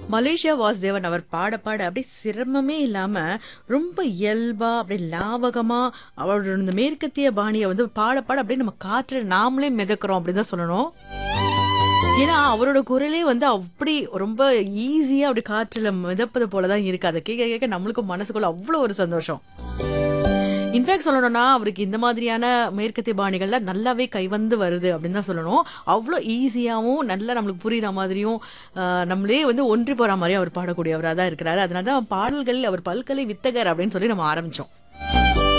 Malaysia Vasudevan அவர் பாட பாட அப்படியே சிரமமே இல்லாம ரொம்ப இயல்பா அப்படியே லாவகமா அவரோட இந்த மேற்கத்திய பாணியை வந்து பாட பாட அப்படியே நம்ம காற்று நாமளே மிதக்கிறோம் அப்படின்னு தான் சொல்லணும் ஏன்னா அவரோட குரலே வந்து அப்படி ரொம்ப ஈஸியா அப்படி காற்றுல மிதப்பது போலதான் இருக்கு அதை கேட்க கேட்க நம்மளுக்கும் மனசுக்குள்ள அவ்வளோ ஒரு சந்தோஷம் இன்ஃபேக்ட் சொல்லணும்னா அவருக்கு இந்த மாதிரியான மேற்கத்திய பாணிகள்லாம் நல்லாவே கைவந்து வருது அப்படின்னு தான் சொல்லணும் அவ்வளோ ஈஸியாகவும் நல்லா நம்மளுக்கு புரியுற மாதிரியும் ஆஹ், நம்மளே வந்து ஒன்றி போற மாதிரியும் அவர் பாடக்கூடியவராக தான் இருக்கிறாரு அதனால தான் பாடல்கள் அவர் பல்கலை வித்தகர் அப்படின்னு சொல்லி நம்ம ஆரம்பிச்சோம்